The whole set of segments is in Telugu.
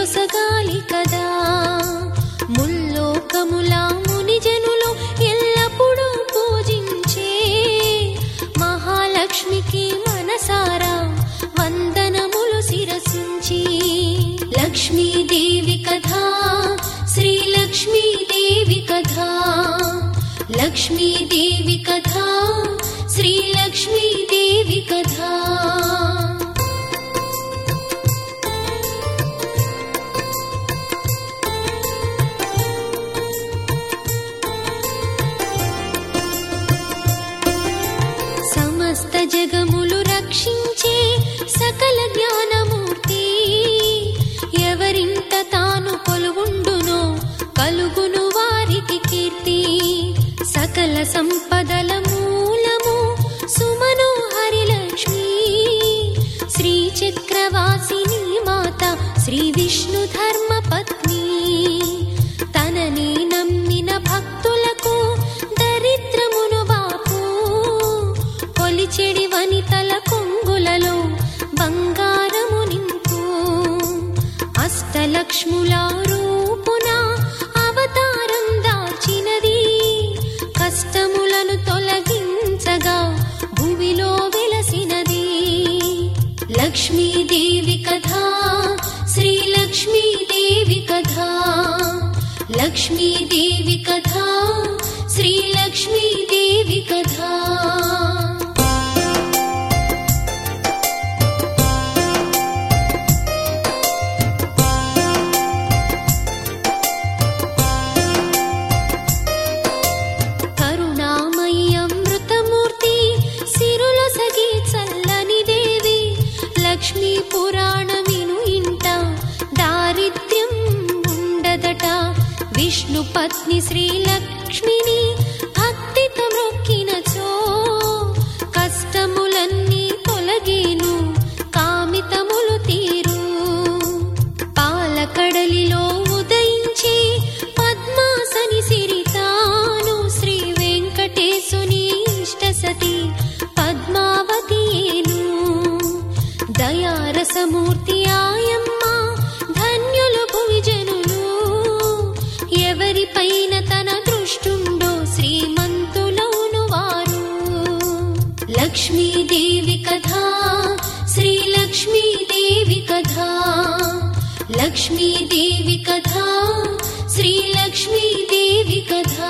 నొసగాలి కదా ముల్లోకముల మునిజనులు ఎల్లప్పుడూ పూజించే మహాలక్ష్మికి మనసారా వందనములు శిరసించి లక్ష్మీదేవి కథా శ్రీలక్ష్మీదేవి కథా లక్ష్మీదేవి కథా శ్రీలక్ష్మీదేవి కథా సమస్త జగములు రక్షించే సకల జ్ఞానమూర్తి ఎవరింట తాను కొలువుండునో కలుగును వారికి కీర్తి సకల సంపదల మూలము సుమనోహరి లక్ష్మి శ్రీ చక్రవాసిని మాత శ్రీ విష్ణు ధర్మ పత్ని తనని నమ్మిన భక్తులకు దరిద్రమును బాపు కొలిచెడి వనితల కొంగులలో బంగారము నింపు అష్టలక్ష్ముల రూపున అవతారం దాచినది కష్టములను తొలగించగా భూమిలో వెలసినది లక్ష్మీదేవి కథా శ్రీలక్ష్మీదేవి కథా లక్ష్మీదేవి కథా శ్రీలక్ష్మీదేవి కథా కరుణామయి అమృతమూర్తి సిరుల సగి చల్లని దేవి లక్ష్మీ పురాణమిను ఇంట దారిద్ర్యం ఉండదట విష్ణు పత్ని శ్రీలక్ష్మిని భక్తితో మొక్కినచో కష్టములన్నీ తొలగేను కామితములు తీరు పాలకడలిలో ఉదయించే పద్మాసని సిరితాను శ్రీ వెంకటేశుని ఇష్టసతి పద్మావతియేను దయారసమూర్తి ఆయమ్మ ధన్యులు భువిజనులు ఎవరిపైన తన దృష్టుండో శ్రీమంతులౌను వారు లక్ష్మీదేవి కథా శ్రీలక్ష్మీదేవి కథా లక్ష్మీదేవి కథా శ్రీలక్ష్మీదేవి కథా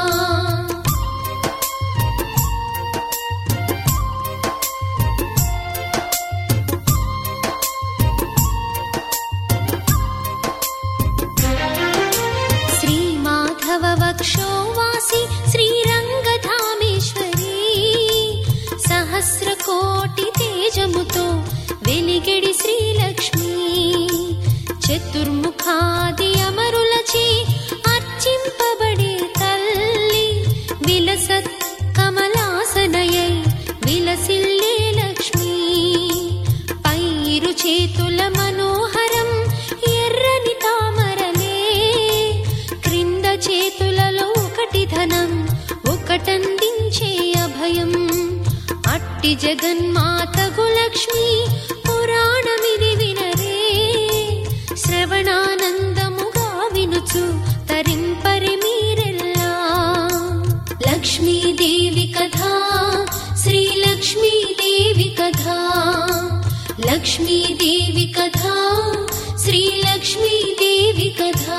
శ్రీ మాధవ వక్షోవాసి శ్రీరంగధామేశ్వరి సహస్ర కోటి తేజముతో వెలిగడి శ్రీలక్ష్మి చతుర్ముఖాది అమరులచే అర్చింపబడే తల్లి విలసత్ కమలాసనయై విలసిల్లే లక్ష్మి పైరు చేతుల మనోహరం ఎర్రని తామరలే క్రింద చేతులలో ఒకటి ధనం ఒకటందించే అభయం అట్టి జగన్మాతగు లక్ష్మి పురాణమిది వినరే శ్రవణానందముగా వినుచు తరింపరి మీరెల్లా లక్ష్మీదేవి కథా శ్రీలక్ష్మీదేవి కథా లక్ష్మీదేవి కథా శ్రీలక్ష్మీదేవి కథా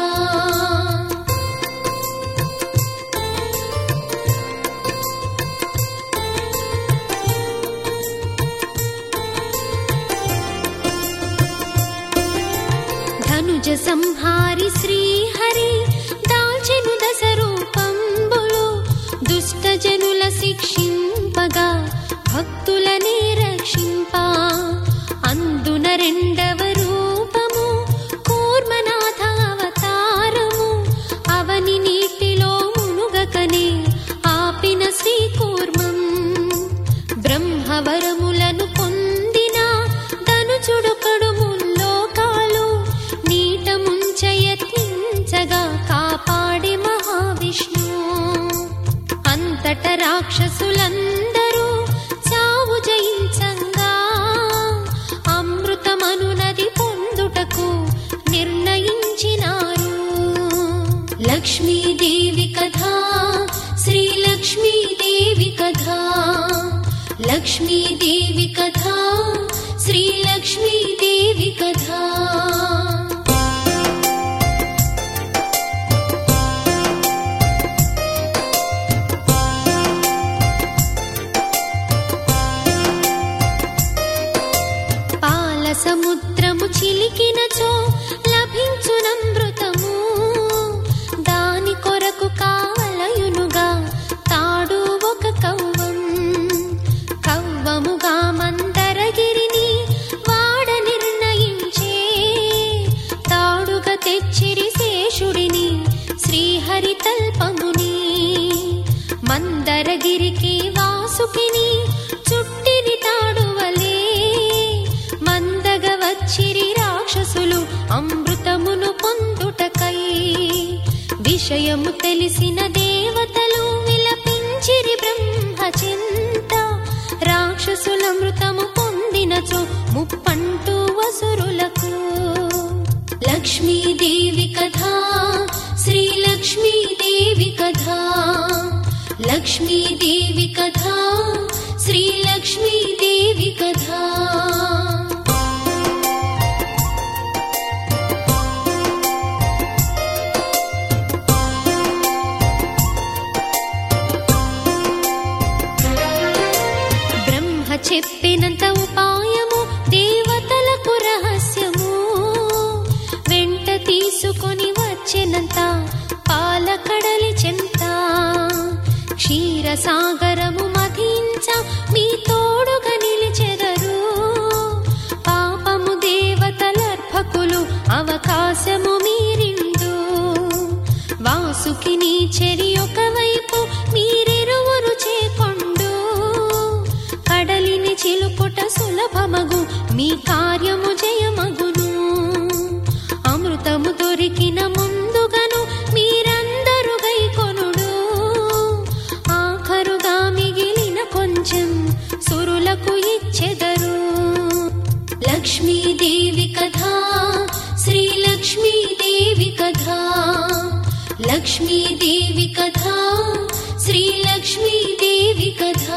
ధనుజ సంహారి శ్రీహరి దాల్చెను దశ రూపంబులు దుష్ట జనుల శిక్షింపగా భక్తులనే రక్షింప అందున రెండవ రూపము కూర్మనాథ అవతారము అవని నీటిలో మునుగకనే ఆపిన శ్రీకూర్మం బ్రహ్మవరములను పొందిన ధనుచుడొకడు ముల్లోకాలు నీట ముంచయత్నించగా కాపాడే మహావిష్ణు అంతట రాక్షసులందరూ చావు జయించంగా అమృతమనున లక్ష్మీదేవి కథ శ్రీలక్ష్మీదేవి కథ పాల సముద్రము చిలికినచో లభించునమృతము దాని కొరకు కావలయునుగా తాడు ఒక కవ్వం కవ్వముగా మందరగిరిని వాడ నిర్ణయించే తాడుగా తెచ్చిరి శేషుడిని శ్రీహరి తల్పముని మందరగిరికి వాసుకిని చుట్టిని తాడువలే మందగ వచ్చిరి రాక్షసులు అమృతమును పొందుటకై విషయము తెలిసిన దేవతలు విలపించిరి బ్రహ్మ చింత రాక్షసులమృతము పొందినచో ముప్పంటూ వసురులకు లక్ష్మీదేవి కథ శ్రీలక్ష్మీదేవి కథ లక్ష్మీదేవి కథ శ్రీలక్ష్మీదేవి కథ బ్రహ్మ చెప్పినంత ఉపాయము దేవతలకు రహస్యము వెంట తీసుకొని వచ్చినంత పాలకడలి చెంత క్షీరసాగరము మధించ మీ తోడుగా నిలిచెదరు పాపము దేవతలర్భకులు అవకాశము మీరిండు వాసుకిని చెరి ఒకవైపు మీరెరువురు చేకొండు కడలిని చిలుపుట సులభమగు మీ కార్యము జయమగును అమృతము దొరికిన ముందుగను మీరందరు గైకొనుడు ఆఖరుగా మిగిలిన కొంచెం సురులకు ఇచ్చెదరు లక్ష్మీదేవి కథ శ్రీలక్ష్మీదేవి కథ లక్ష్మీదేవి కథ శ్రీలక్ష్మీదేవి కథ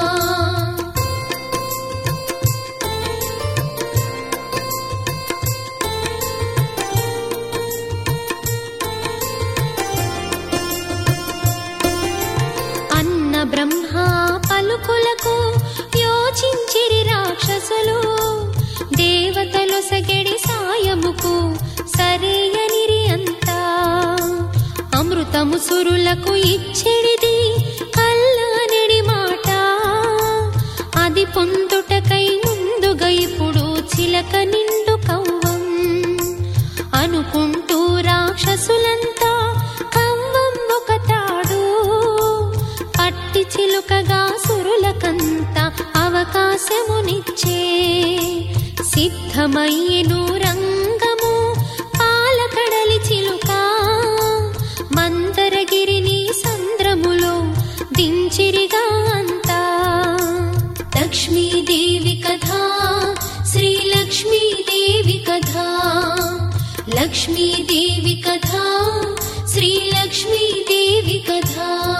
అన్న బ్రహ్మ పలుకులకు యోచించిరి రాక్షసులు దేవతలు సగడి సాయముకు సరేయనిరి అంతా అమృతము సురులకు ఇచ్చెడిది కల్లానెడి మాట అది పొందుటకై ముందుగా ఇప్పుడు చిలక నిండు కవ్వం అనుకుంటూ రాక్షసులంతా కవ్వం ఒక తాడు పట్టి చిలుకగా సురులకంత అవకాశమునిచ్చే సిద్ధమయ్యను రంగము పాలకడలి చిలుక మందరగిరిని సంద్రములో దించిరిగా అంతా లక్ష్మీదేవి కథ శ్రీలక్ష్మీదేవి కథ లక్ష్మీదేవి కథ శ్రీలక్ష్మీదేవి కథ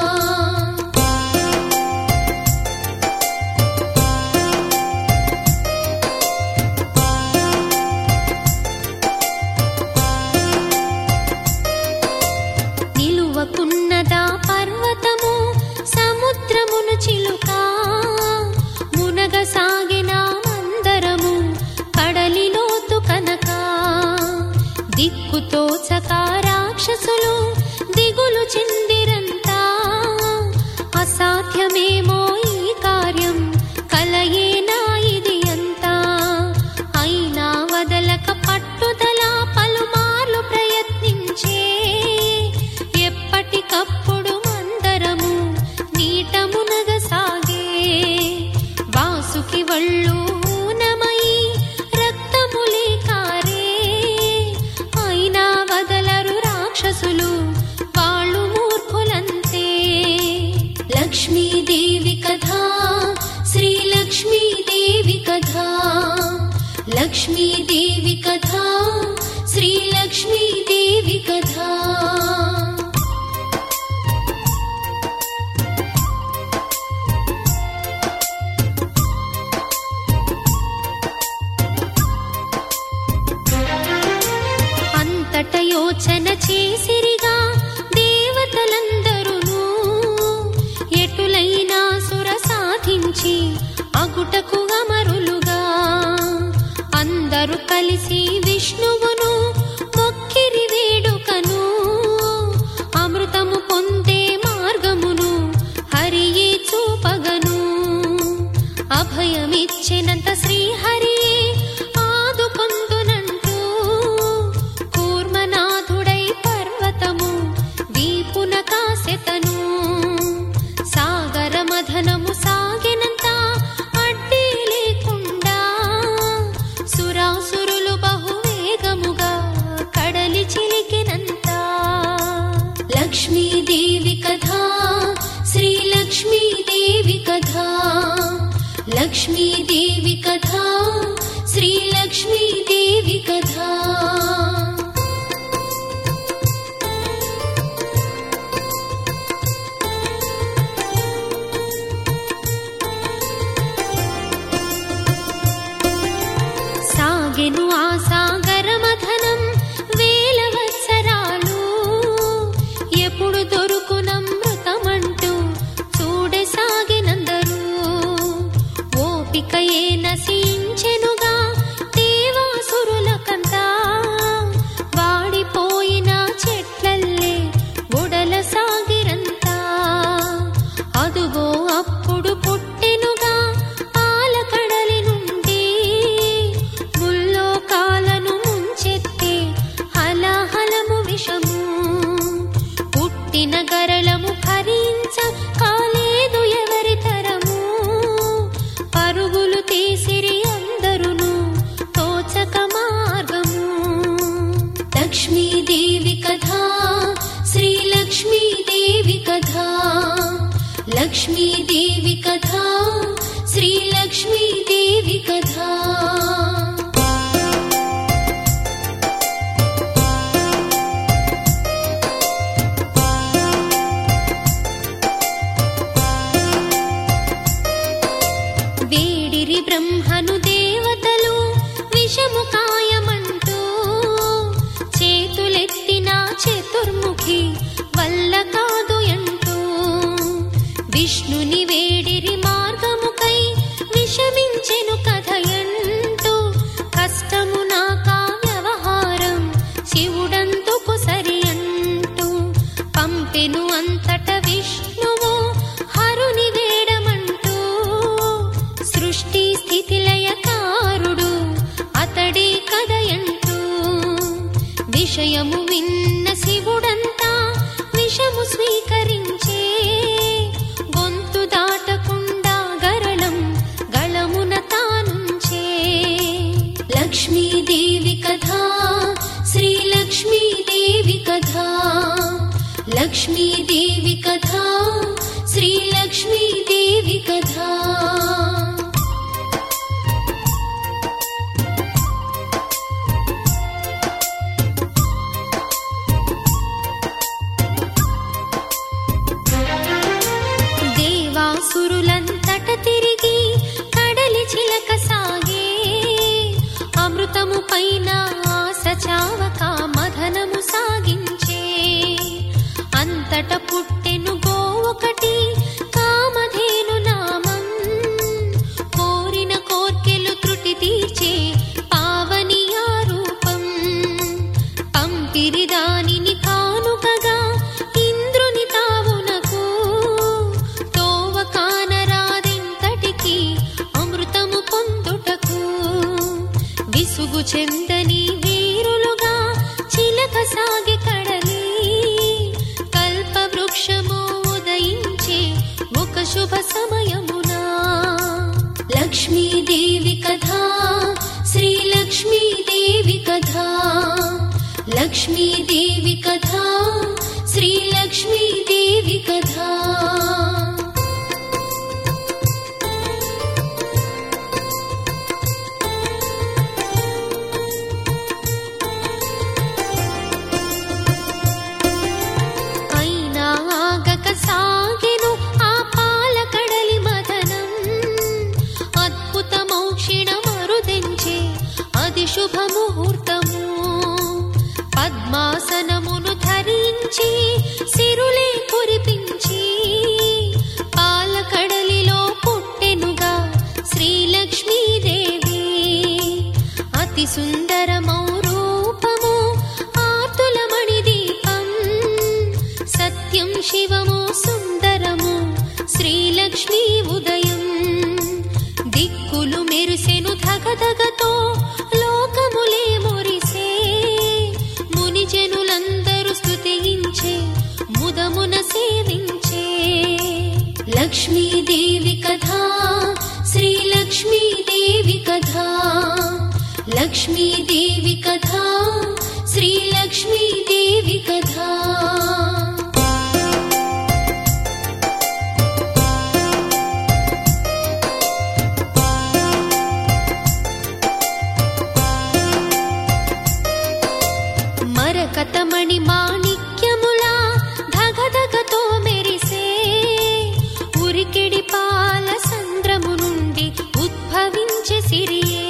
నిలువకున్నదా పర్వతము సముద్రమును చిలుక మునగ సాగిన మందరము కడలిలోతు కనక దిక్కుతో చక రాక్షసులు దిగులు చెందిరంతా ఒకటయోచన చేసిరిగా దేవతలందరును ఎటులైనా సుర సాధించి అగుటకు అమరులుగా అందరూ కలిసి విష్ణువును మొక్కిరి వేడుకను అమృతము పొందే మార్గమును హరియే చూపగను అభయమిచ్చినంత శ్రీహరియే ఆదుకొందునంటూ కూర్మనాథుడై పర్వతము వీపున కాసెతను సాగర మధనము సాగినంత అడ్డీ లేకుండా సురాసురులు బహువేగముగా కడలి చిలికినంత లక్ష్మీదేవి కథా శ్రీలక్ష్మీదేవి కథా లక్ష్మీదేవి కథా శ్రీలక్ష్మీదేవి కథా సాగెను ఆ సాగర మథనం వేల వత్సరాలు ఎప్పుడు దొరుకునమృతమంటూ చూడే సాగినందరూ ఓపికయే నశించెనుగా దేవాసురులకంతా వాడిపోయిన చెట్లల్లే ఉడల సాగిరంతా అదుగో అప్పుడు పుట్టెనుగా పాలకడలి నుండి ముల్లోకాలను ముంచెత్తే హలాహలము విషము పుట్టిన గరళము భరించ కాలేదు ఎవరి తరము పరుగులు తీసిరి అందరును తోచక మార్గము లక్ష్మీదేవి కథా శ్రీలక్ష్మీదేవి కథా లక్ష్మీదేవి కథా శ్రీలక్ష్మీదేవి కథా వేడిరి బ్రహ్మను దేవతలు విషము కాయమంటూ చేతులెత్తిన చతుర్ముఖి వల్ల కాదు అంటూ విష్ణుని వేడిరి మార్గముకై విషమించెను కథయంటూ కష్టము నాకా వ్యవహారం శివుడందుకు సరి అంటూ పంపెను అంతట విష్ణువు హరుని వేడమంటూ సృష్టి స్థితిలయకారుడు అతడే కదయంటూ విషయము విన్న శివుడంతా విషము స్వీకరించే గొంతు దాటకుండా గరళం గళమున తానుంచే లక్ష్మీదేవి కథా శ్రీలక్ష్మీదేవి కథా లక్ష్మీదేవి కథా శ్రీలక్ష్మీదేవి కథా దేవాసురులంతట తిరిగి కడలి చిలక సాగే అమృతము పైన ఆశ చావక మధనము సాగించే అంతట పుట్టెను గో ఒకటి కామధేను నామం కోరిన కోర్కెలు త్రుటి తీర్చే పావని ఆ రూపం పంపిరి దానిని కానుకగా ఇంద్రుని తావునకు తోవ కానరాదెంతటికి అమృతము పొందుటకు విసుగు చెందని వీరులుగా చిలక సాగి కడలి కల్ప వృక్షము ఉదయించే ఒక శుభ సమయమునా లక్ష్మీదేవి కథా శ్రీలక్ష్మీదేవి కథా లక్ష్మీదేవి కథా శ్రీలక్ష్మీదేవి కథా అయినా ఆగక సాగెను ఆ పాలకడలి మదనం అద్భుత మౌక్షిణ మరుదెంచే అది శుభముహూర్తము పద్మా కరుణించి సిరులే కురిపించి పాలకడలిలో పుట్టెనుగా శ్రీలక్ష్మీదేవి అతి సుందరమౌ రూపము ఆతులమణి దీపం సత్యం శివము సుందరము శ్రీలక్ష్మీ ఉదయం దిక్కులు మెరిసెను ధగధగతో లోకములే మురిసే మునిజనులందరూ స్తుతించే ముదమున సేవించే లక్ష్మీదేవి కథా శ్రీలక్ష్మీదేవి కథా లక్ష్మీదేవి కథా శ్రీలక్ష్మీదేవి కథా మరకతమణి మాణిక్యములా ధగధగతో మెరిసే ఉరికిడి పాల సంద్రము నుండి ఉద్భవించే సిరియే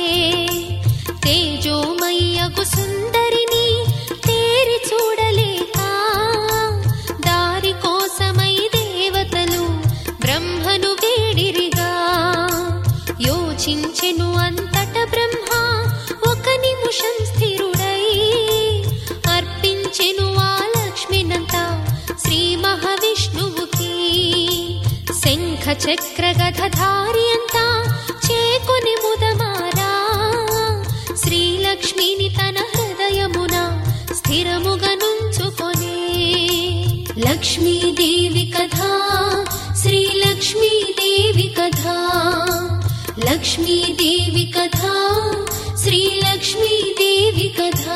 తేజోమయ్యకు సుందరిని తేరి చూడలేక దారి కోసమై దేవతలు బ్రహ్మను వేడిరిగా యోచించెను అంతట బ్రహ్మ ఒక నిమిషం స్థిరుడై అర్పించెను ఆ లక్ష్మినంతా శ్రీ మహావిష్ణువుకి శంఖ చక్ర గధధారి అంతా చేకొని ముదమారా శ్రీలక్ష్మిని తన హృదయమున స్థిరముగా నుంచుకొనే లక్ష్మీదేవి కథా శ్రీలక్ష్మీదేవి కథా లక్ష్మీదేవి కథా శ్రీలక్ష్మీదేవి కథా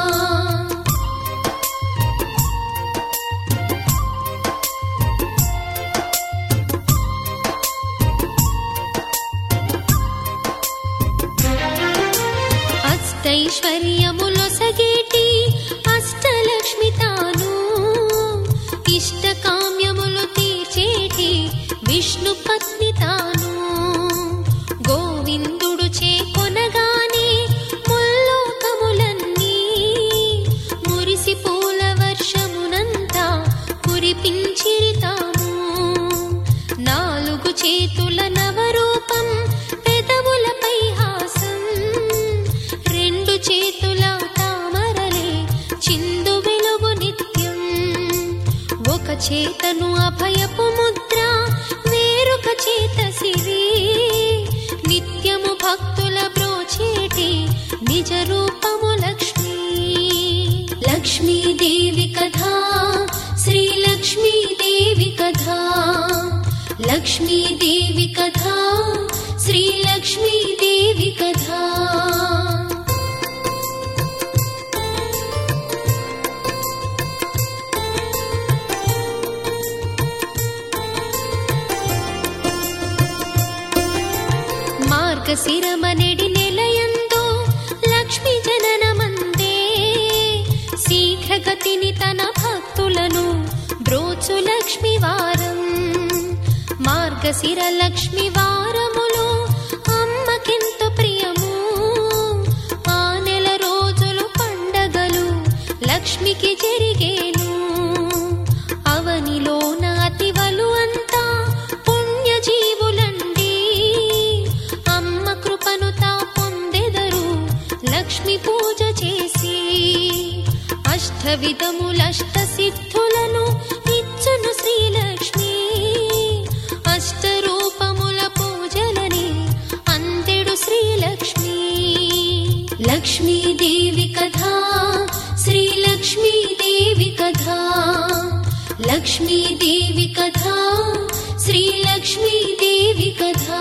అష్టైశ్వర్యములొసగేటి అష్టలక్ష్మి తాను ఇష్టకామ్యములు తీర్చేటి విష్ణు పత్ని తాను గోవిందుడు చేకొనగానే ముల్లోకములన్నీ మురిసి పూల వర్షమునంతా కురిపించిరి తాము నాలుగు చేతుల నవరూపం పెదవులపై హాసం రెండు చేతుల తామరలే చిందు వెలుగు నిత్యం ఒక చేతను అభయపు ముద్ర వేరొక చేత సిరి నిత్యము భక్తుల బ్రోచేటి నిజ రూపము లక్ష్మీ లక్ష్మీదేవి కథా శ్రీలక్ష్మీదేవి కథా లక్ష్మీదేవి కథా శ్రీలక్ష్మీదేవి కథా మార్గశిరమనెడి నెలయందో లక్ష్మి జననమందే శీఘ్రగతిని తన భక్తులను బ్రోచు లక్ష్మి వారం మార్గశిర లక్ష్మి వారములో అమ్మకెంతో ప్రియము ఆ నెల రోజులు పండగలు లక్ష్మికి జరిగేను అవనిలోన అతివలు అంతా పుణ్యజీవులండి అమ్మ కృపను తా పొందెదరు లక్ష్మి పూజ చేసి అష్ట విధములష్ట సిద్ధులను ఇచ్చును శ్రీలక్ష్మి అష్ట రూపముల పూజలని అందెడు శ్రీలక్ష్మి లక్ష్మీదేవి కథా శ్రీలక్ష్మీదేవి కథా లక్ష్మీదేవి కథా శ్రీలక్ష్మీదేవి కథా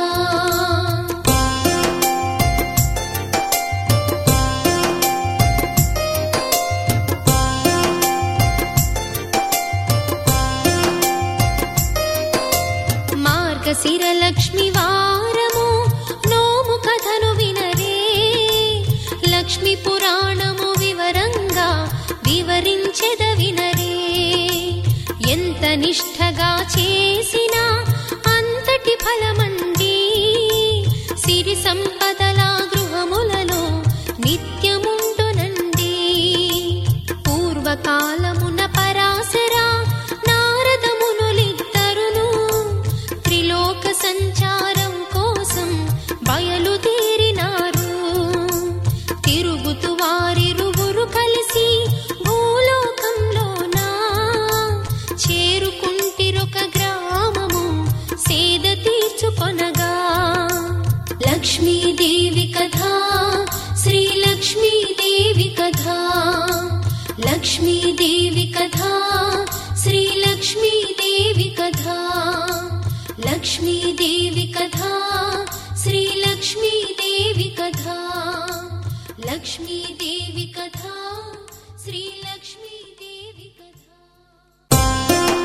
మార్గశిర లక్ష్మి వారము నోము కథను వినరే లక్ష్మి పురాణము వివరంగా వివరించెద వినరే ఎంత నిష్ఠగా లక్ష్మీదేవి కథా శ్రీలక్ష్మీదేవి కథా లక్ష్మీదేవి కథా శ్రీలక్ష్మీదేవి కథా లక్ష్మీదేవి కథా శ్రీలక్ష్మీదేవి కథా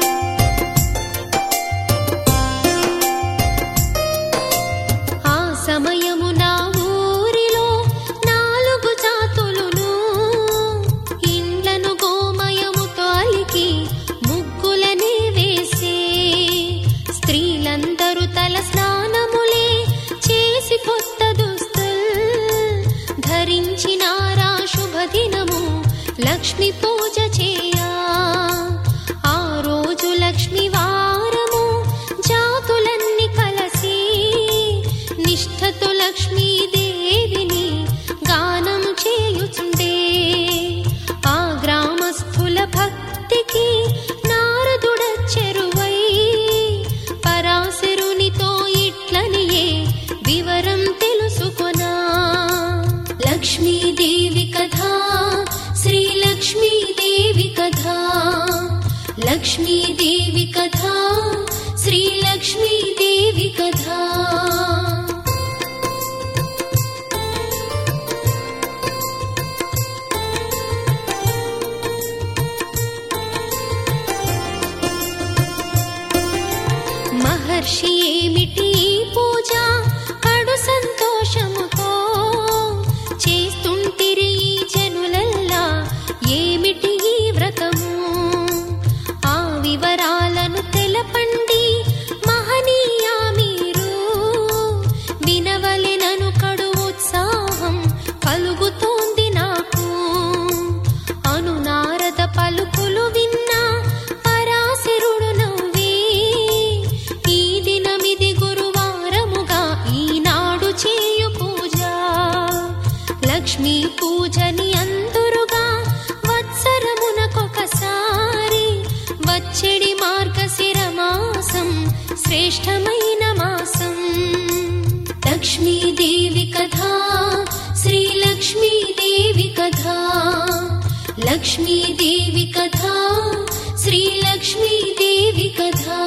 ఆ సమయము నా ఊరిలో నాలుగు జాతులును ఇండ్లను గోమయముతో అలికి ముగ్గులనే వేసే స్త్రీలందరూ తల స్నానములే చేసి కొత్త దుస్తుల్ ధరించినారా శుభదినము లక్ష్మి పూజ చేయా ఆ రోజు లక్ష్మి వారము జాతులన్నీ కలసి నిష్ఠతో లక్ష్మీదేవిని గానం చేయుచుండే ఆ గ్రామస్థుల భక్తికి నారదుడచ్చెరువై పరాశరునితో ఇట్లనియే వివరం తెలుసుకొనా లక్ష్మీదేవి కథా శ్రీలక్ష్మీదేవి కథా లక్ష్మీదేవి కథా శ్రీలక్ష్మీదేవి కథా మహర్షి ఏమిటి ఈ పూజ కడు సంతోషముతో చేస్తుంటిరి ఈ జనులల్లా ఏమిటి ఈ వ్రతము ఆ వివరాలను తెలపండి మహనీయా మీరు వినవలెనను కడు ఉత్సాహం కలుగుతోంది నాకు అను నారద పలుకులు విన్నా పరాశరుడు నవ్వి ఈ దినమిది గురువారముగా ఈనాడు చేయు పూజ లక్ష్మీ పూజని అందురుగా వత్సరమునకొకసారి వచ్చెడి మార్గశిర మాసం శ్రేష్టమైన మాసం లక్ష్మీదేవి కథా శ్రీలక్ష్మీదేవి కథా లక్ష్మీదేవి కథా శ్రీలక్ష్మీదేవి కథా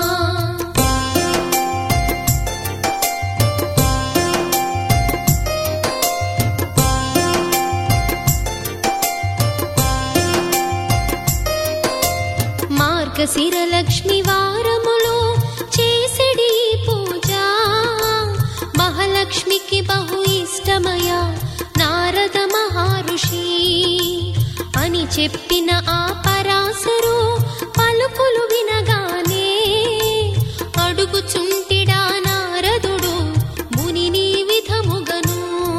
మార్గశిర లక్ష్మి వారములో చేసెడి ఈ పూజ మహాలక్ష్మికి బహు ఇష్టమయ నారద మహర్షి అని చెప్పిన ఆ పరాశరు పలుకులు వినగానే అడుగుచుంటిడా నారదుడు మునిని విధముగను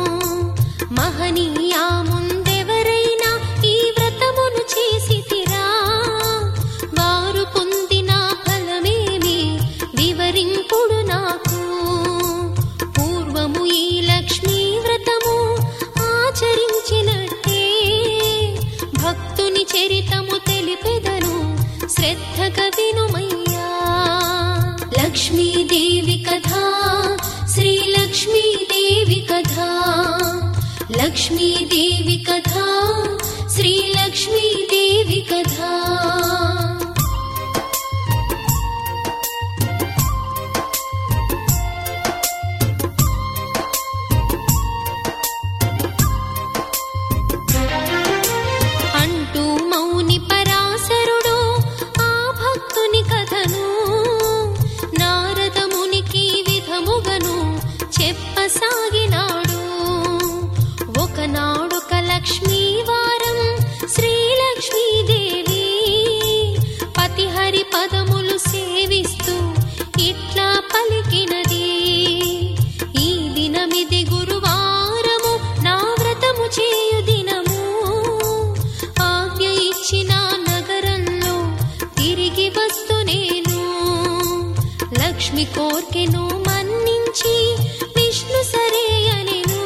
మహనీయా ముందెవరైనా ఈ వ్రతమును చేసితిరా వారు పొందిన ఫలమేమి వివరింపుడు నాకు పూర్వము ఈ లక్ష్మీ వ్రతము ఆచరించినట్టే భక్తుని చరితము తెలిపెదను శ్రద్ధగా వినుమయ్యా లక్ష్మీదేవి కథా శ్రీలక్ష్మీదేవి కథా లక్ష్మీదేవి కథా శ్రీలక్ష్మీదేవి కథా అంటూ మౌని పరాశరుడు ఆ భక్తుని కథను నారదమునికి విధముగను చెప్పసాగినాడు ఒకనాడొక లక్ష్మీ వారం శ్రీలక్ష్మీదేవి పతిహరి పదములు సేవిస్తూ ఇట్లా పలికినది ఈ దినమిది గురువారము నా వ్రతము చేయు దినము ఆజ్ఞ ఇచ్చిన నగరంలో తిరిగి వస్తు నేను లక్ష్మి కోర్కెను మన్నించి విష్ణు సరే అనెను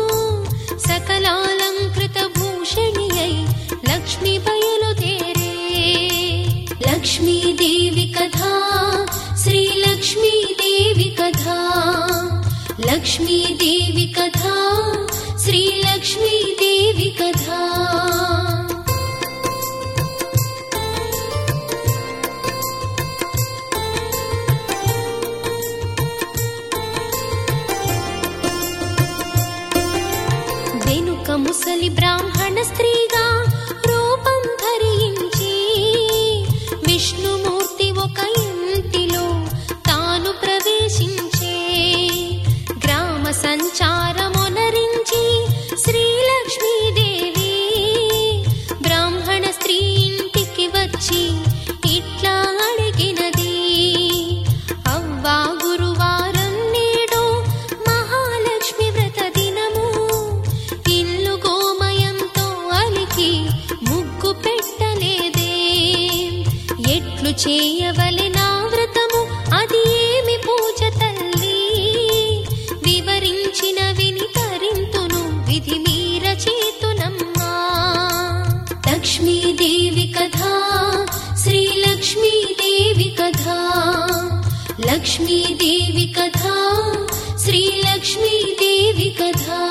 సకలాలంకృత భూషణి అయి లక్ష్మి బయలుదేరే లక్ష్మీదేవి కథా శ్రీలక్ష్మీదేవి కథా లక్ష్మీదేవి కథా శ్రీలక్ష్మీదేవి కథా చేయవలె నా వ్రతము అది ఏమి పూజ తల్లి వివరించిన విని తరింతును విధి మీర చేతునమ్మా లక్ష్మీదేవి కథా శ్రీ లక్ష్మీదేవి కథా లక్ష్మీదేవి కథా శ్రీ లక్ష్మీదేవి కథా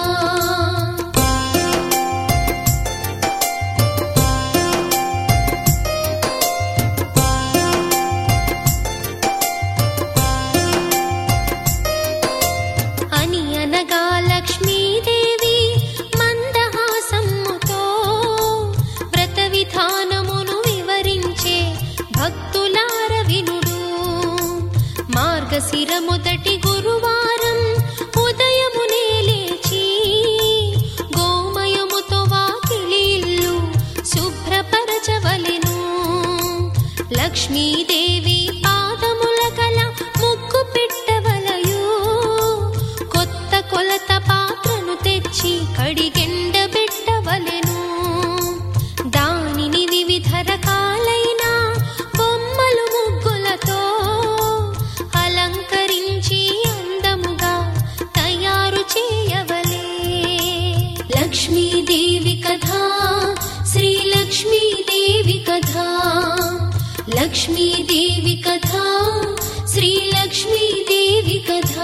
అని అనగా లక్ష్మీదేవి మందహాసమ్ముతో వ్రత విధానమును వివరించే భక్తులార వినుడు మార్గశిర మొదటి గురువారం ఉదయమునే లేచి గోమయముతో వాకిలి ఇల్లు శుభ్రపరచవలెను లక్ష్మీదేవి పాదముల కల ముగ్గు పెట్టవలయు కొత్త కొలత పాత్రను తెచ్చి కడిగెండ పెట్టవలెను దానిని వివిధ రకాలైన బొమ్మలు ముగ్గులతో అలంకరించి అందముగా తయారు చేయవలే లక్ష్మీదేవి కథా శ్రీ లక్ష్మీదేవి కథా లక్ష్మీదేవి కథా శ్రీ లక్ష్మీదేవి కథా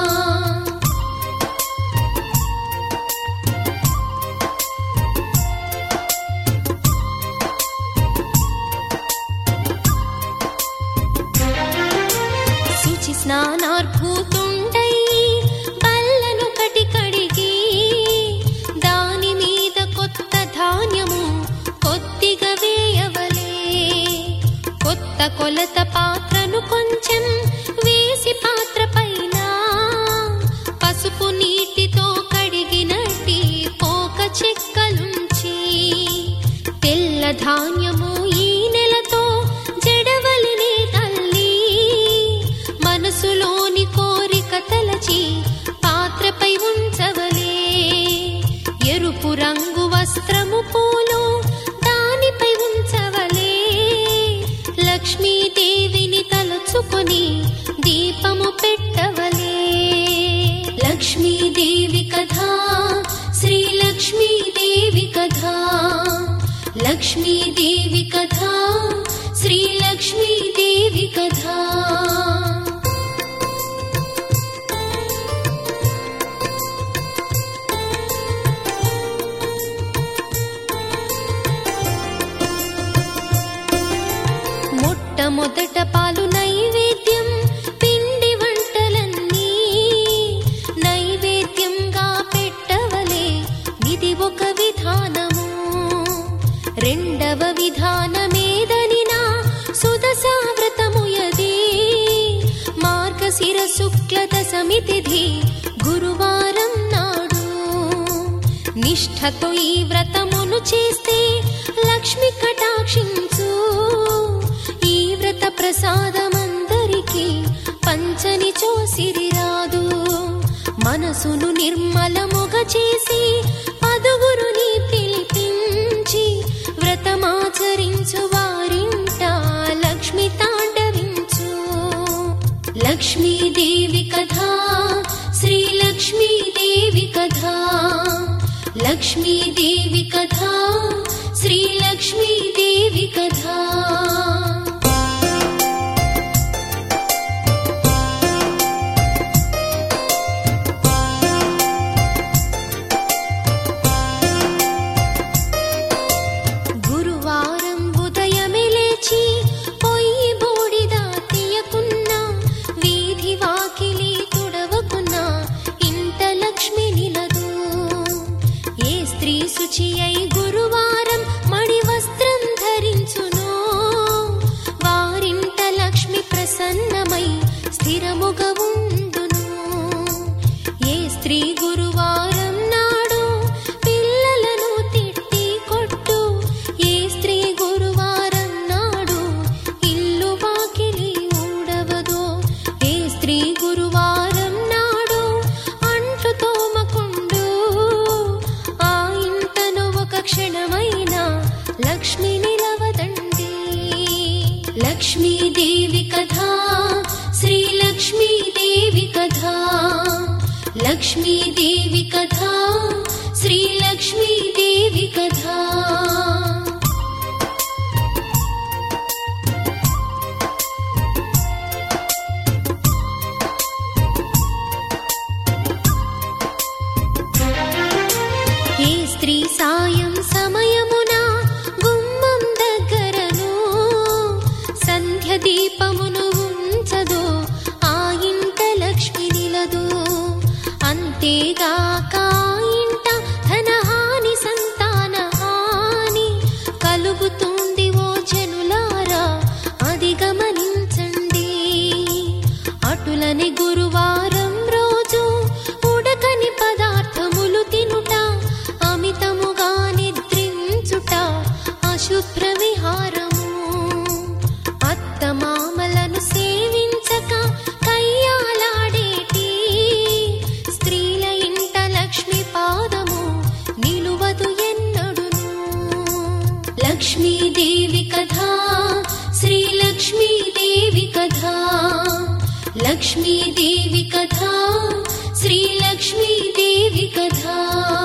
శుచి స్నానార్భూతుండై బల్లను కటి కడిగి దాని మీద కొత్త ధాన్యము కొద్దిగా వేయవలే కొత్త కొలత పాత్రను కొంచెం వేసి పాత్ర పైన పసుపు నీటితో కడిగినట్టి పోక చెక్కలుంచి తెల్ల ధాన్యము ఈ నెలతో జడవలినే తల్లి మనసులోని కోరిక తలచి పాత్రపై ఉంచవలే ఎరుపు రంగు వస్త్రము పూలు దానిపై ఉంచవలే లక్ష్మీదేవిని తలుచుకొని దీపము పెట్టవలే లక్ష్మీదేవి కథా శ్రీ లక్ష్మీదేవి కథా లక్ష్మీదేవి కథా శ్రీ లక్ష్మీదేవి కథా మొట్టమొదట పాలు నైవేద్యం పిండి వంటలన్నీ నైవేద్యంగా పెట్టవలే ఇది ఒక విధానము రెండవ విధానమేదనినా సుదశావ్రతముయది మార్గశిర శుక్ల దశమి తిథి గురువారం నాడు నిష్ఠతో ఈ వ్రతమును చేస్తే లక్ష్మి కటాక్షించు ఈ వ్రత ప్రసాదమందరికీ పంచని చూసిరి రాదు మనసును నిర్మలముగ చేసి పదుగురుని పిలిపించి వ్రతమాచరించు వారింట లక్ష్మి తాండవించు లక్ష్మీదేవి కథా శ్రీ లక్ష్మీదేవి కథా లక్ష్మీదేవి కథా శ్రీ లక్ష్మీదేవి కథా గురువారం ఉదయమే లేచి పొయ్యి బూడిద తీయకున్నా వీధి వాకిలి తుడవకున్నా ఇంట లక్ష్మి నిలదు ఏ స్త్రీ శుచి అయి గురువారం మడి వస్త్రం ధరించునో వారింట లక్ష్మి ప్రసన్నమై స్థిరముగా ఉండును ఏ స్త్రీ గురువారం నాడు పిల్లలను తిట్టి కొట్టు ఏ స్త్రీ గురువారం నాడు ఇల్లు వాకిలి ఊడవదో ఏ స్త్రీ గురువారం నాడు అంట్లు తోమకుండు ఆ ఇంటను ఒక క్షణమైనా లక్ష్మి నిలవదండి లక్ష్మీదేవి కథా శ్రీలక్ష్మీదేవి కథా లక్ష్మీదేవి కథా శ్రీలక్ష్మీదేవి కథా ఏ స్త్రీ సాయం సమయమున గుమ్మం దగ్గరను సంధ్య దీపమును ఉంచదో ఆ ఇంట లక్ష్మి నిలదు అంతేగాక ఆ ఇంట ధనహాని సంతాన హాని కలుగుతుంది ఓ జనులారా అది గమనించండి అటులని గురువారం రోజు ఉడకని పదార్థములు తినుట అమితముగా నిద్రించుట అశుభ్ర విహారము అత్తమామలను సేవించక కయ్యాలాడేటి స్త్రీల ఇంట లక్ష్మి పాదము నిలువదు ఎన్నడును లక్ష్మీదేవి కథా శ్రీలక్ష్మీదేవి కథా లక్ష్మీదేవి కథా శ్రీలక్ష్మీదేవి కథా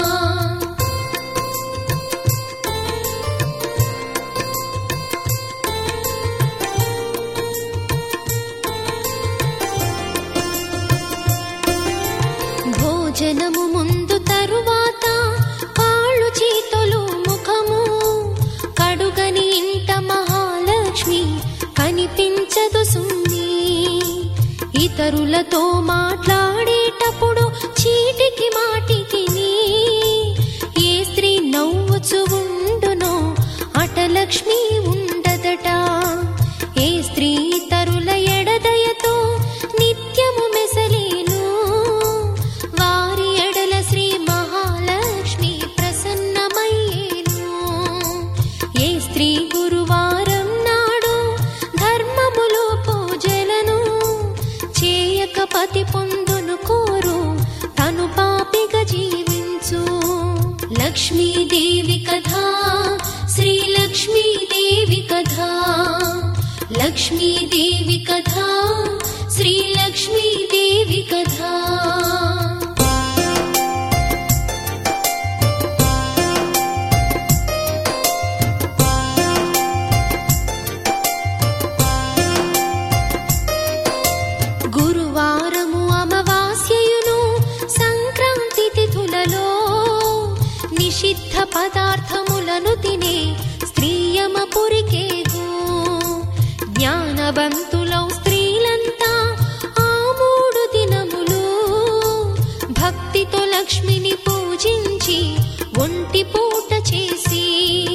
భోజనము ముందు తరువాత కాళ్ళు చేతులు ముఖము కడుగని ఇంట మహాలక్ష్మి కనిపించదు సున్ని ఇతరులతో మాట్లాడేటప్పుడు చీటికి మాటికి ఏ స్త్రీ నవ్వుచు ఉండునో అటలక్ష్మి ఉండదట ఏ స్త్రీ ఇతరుల ఎడదయతో నిత్యము మెసలేను వారి ఎడల శ్రీ మహాలక్ష్మి ప్రసన్నమయ్యేను ఏ స్త్రీ గురువారం నాడు ధర్మములో పూజలను చేయక పతి పొందును కోరు తను పాపిగా జీవించు లక్ష్మీదేవి కథా శ్రీలక్ష్మీదేవి కథా లక్ష్మీదేవి కథా శ్రీలక్ష్మీదేవి కథా గురువారము అమావాస్యయును సంక్రాంతి తిథులలో నిషిద్ధ పదార్థములను తినే స్త్రీయమ పురికేగు జ్ఞానవంతులౌ స్త్రీలంతా ఆ మూడు దినములు భక్తితో లక్ష్మిని పూజించి ఒంటి పూట చేసి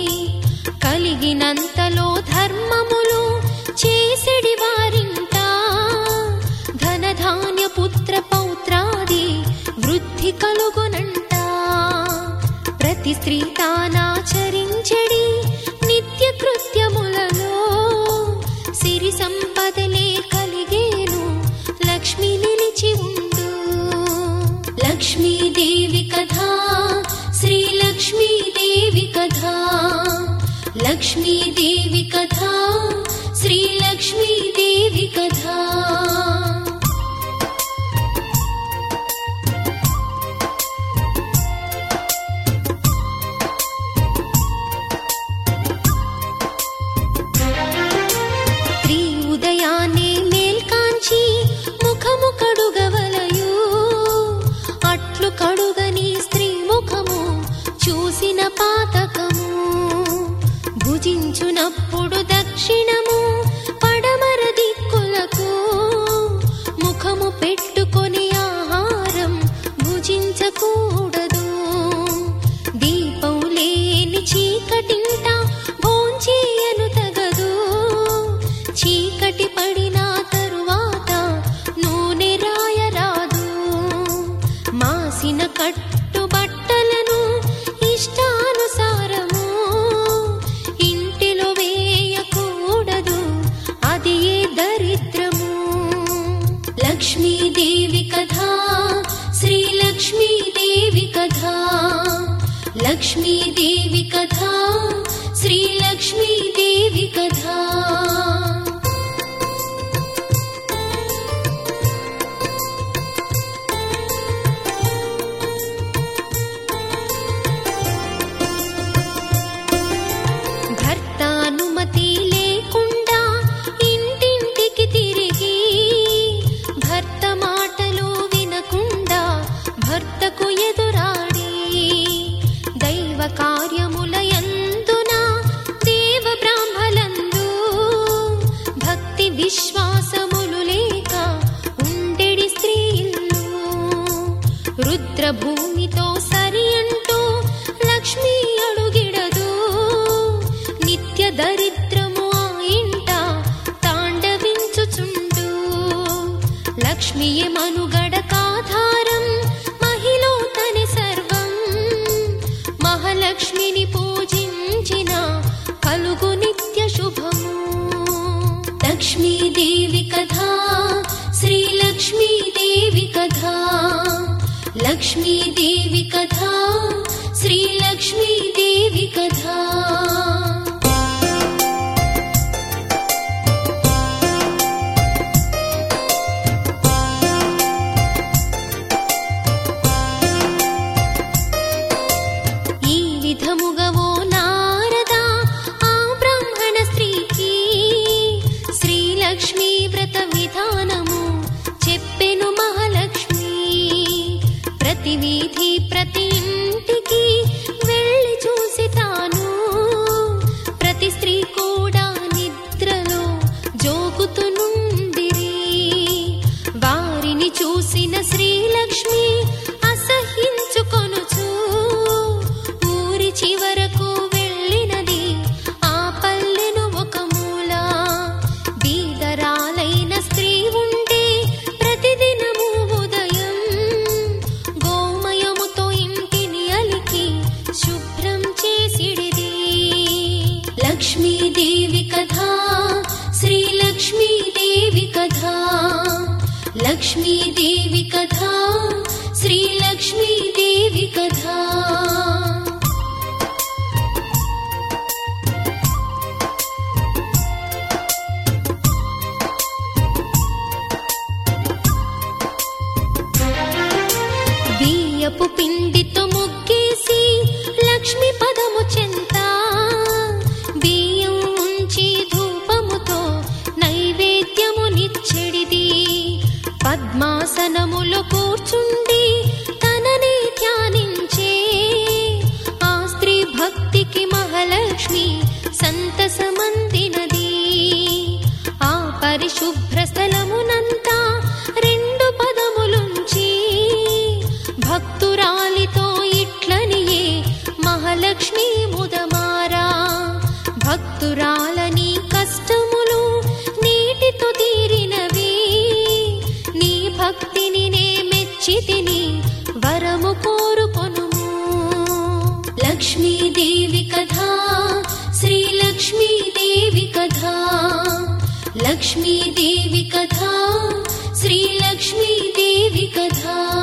కలిగినంతలో ధర్మములు చేసెడి వారింట ధనధాన్య పుత్ర పౌత్రాది వృద్ధి కలుగునంట ప్రతి స్త్రీ తానాచరించెడి నిత్య కృత్యములలో సిరి సంపదలే కలిగేను లక్ష్మి నిలిచి ఉండు లక్ష్మీదేవి కథా శ్రీలక్ష్మీదేవి కథా లక్ష్మీదేవి కథా శ్రీలక్ష్మీదేవి కథా స్త్రీ ఉదయాన్నే మేల్కాంచి ముఖము కడుగవలయు అట్లు కడుగని స్త్రీ ముఖము చూసిన పాతకము భుజించునప్పుడు దక్షిణము పడమర దిక్కులకు ముఖము పెట్టుకొని ఆహారం భుజించకూడదు దీపం లేని చీకటింట భోంచేయను తగదు చీకటి పడిన తరువాత నూనె రాయరాదు మాసిన కట్టు బట్టలను ఇష్టానుసారము ఇంటిలో వేయకూడదు లక్ష్మీదేవి కథ శ్రీలక్ష్మీదేవి కథ ఈ విధముగా ఓ నారదా ఆ బ్రాహ్మణ స్త్రీకి శ్రీలక్ష్మీ వ్రత విధానము చెప్పెను మహాలక్ష్మి ప్రతి వీధి ప్రతి ఇంటికి వెళ్ళి చూసి తాను ప్రతి స్త్రీ కూడా నిద్రలో జోగుతునుందిరి వారిని చూసిన శ్రీలక్ష్మి అసహించుకొనుచు ఊరి చివరకు వెళ్ళినది ఆ పల్లెను ఒక మూల బీదరాలైన స్త్రీ ఉంటే ప్రతిదినము ఉదయం గోమయముతో ఇంటిని అలికి శుభ్రం చేసిడిది లక్ష్మీదేవి కథ శ్రీలక్ష్మీదేవి కథ లక్ష్మీదేవి కథ శ్రీలక్ష్మీదేవి కథ బియ్యపు పిండితో ముగ్గేసి లక్ష్మి పదము చెంత బియ్యం ఉంచి ధూపముతో నైవేద్యము నిచ్చెడిది పద్మాసనములో కూర్చుండి తనని ధ్యానించే ఆ స్త్రీ భక్తికి మహాలక్ష్మి సంతసమందినది ఆ పరిశుభ్ర స్థలమునంతా రెండు పదములుంచి భక్తురాలితో ఇట్లనియే మహాలక్ష్మి ముదమారా భక్తురాలని కష్టములు నీటితో తీరినవి నీ భక్తిని నే మెచ్చి తిని వరము కోరుకొనుము లక్ష్మీదేవి కథ శ్రీలక్ష్మీదేవి కథ లక్ష్మీదేవి కథ శ్రీలక్ష్మీదేవి కథ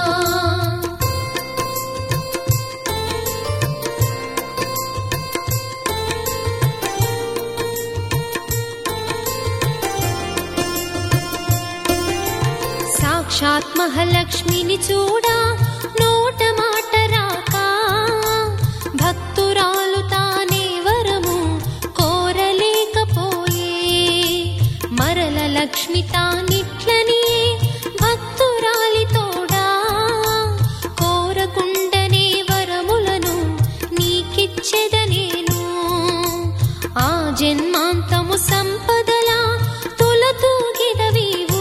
సాక్షాత్ మహాలక్ష్మిని చూడా నోట మాట రాక భక్తురాలు తానే వరము కోరలేకపోయే మరల లక్ష్మి తానిట్లని భక్తురాలి తోడా కోరకుండనే వరములను నీకిచ్చెదనేను ఆ జన్మాంతము సంపదలా తొలతూగిదవీవు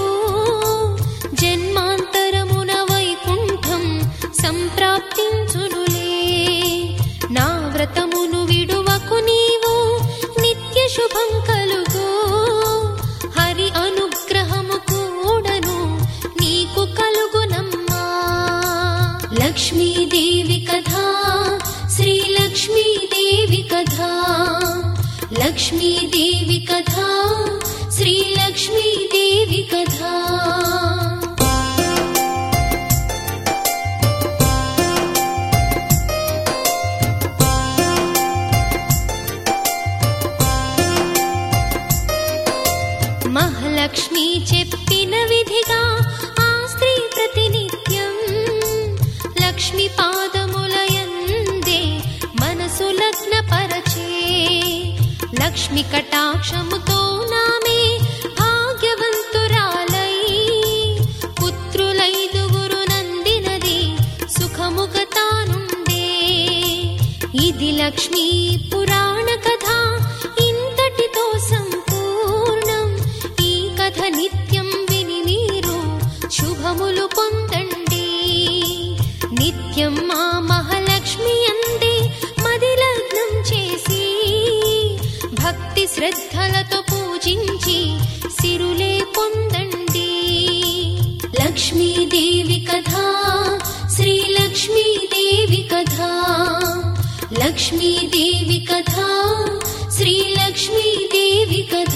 జన్మాంతరమున వైకుంఠం సంప్రాప్తించునులే నా వ్రతమును విడువకు నీవు నిత్య శుభం కలుగు హరి అనుగ్రహము కూడను నీకు కలుగునమ్మా లక్ష్మీదేవి కథ శ్రీలక్ష్మీదేవి కథ లక్ష్మీదేవి కథ శ్రీలక్ష్మీదేవి కథ మహాలక్ష్మి చెప్పిన విధిగా ఆ స్త్రీ ప్రతినిత్యం లక్ష్మి పాదములయందే మనసు లగ్న పరచే లక్ష్మి కటాక్షముతో నామే భాగ్యవంతురాలై పుత్రులైదుగురు నందినది సుఖముగ తానుండే ఇది లక్ష్మీ పురాణ కథ ఇంతటితో సంపూర్ణం ఈ కథ నిత్యం విని మీరు శుభములు పొందండి నిత్యం మా మహాలక్ష్మి అందే మది లగ్నం చేసి భక్తి శ్రద్ధలతో పూజించి సిరులే పొందండి లక్ష్మీదేవి కథ శ్రీలక్ష్మీదేవి కథ లక్ష్మీదేవి కథ శ్రీలక్ష్మీదేవి కథ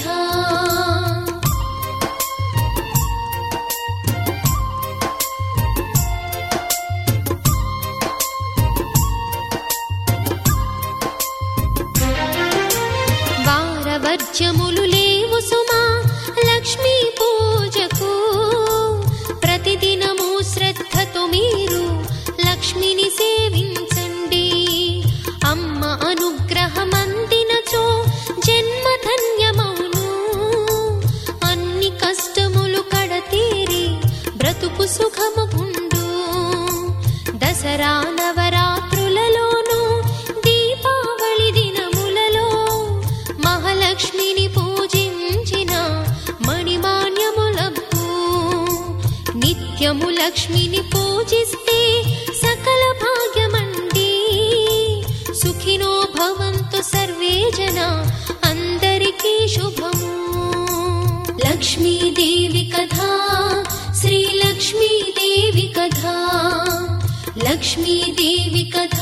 పత్యములు లేవు సుమా లక్ష్మీ పూజకు ప్రతిదినము శ్రద్ధతో మీరు లక్ష్మిని సేవించండి అమ్మ అనుగ్రహమందినచో జన్మ ధన్యమౌను అన్ని కష్టములు కడతీరి బ్రతుకు సుఖముగుండు దసరా నవరాత్రులలోను దీపావళి దినములలో మహాలక్ష్మిని పూజించిన మణిమాన్యములబ్బు నిత్యము లక్ష్మిని పూజిస్తే సకల భాగ్యమండి సుఖినో భవంతు సర్వే జన అందరికీ శుభము లక్ష్మీదేవి కథా శ్రీ లక్ష్మీదేవి కథా లక్ష్మీదేవి కథ